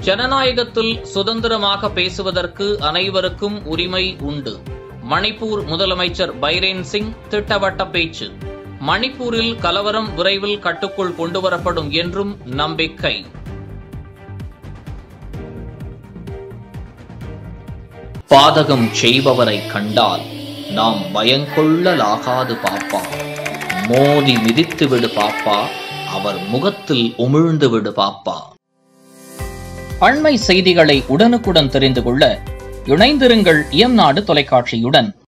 ஜனநாயகத்தில் சுதந்திரமாக பேசுவதற்கு அனைவருக்கும் உரிமை உண்டு மணிப்பூர் முதலமைச்சர் பைரேன் சிங் திட்டவட்ட பேச்சு மணிப்பூரில் கலவரம் விரைவில் கட்டுக்குள் கொண்டுவரப்படும் என்றும் நம்பிக்கை பாதகம் செய்பவரை கண்டால் நாம் பயங்கொள்ளலாகாது பாப்பா மோதி மிதித்து விடு பாப்பா அவர் முகத்தில் உமிழ்ந்து விடு பாப்பா அண்மை செய்திகளை உடனுக்குடன் தெரிந்து கொள்ள இணைந்திருங்கள் இயம்நாடு தொலைக்காட்சியுடன்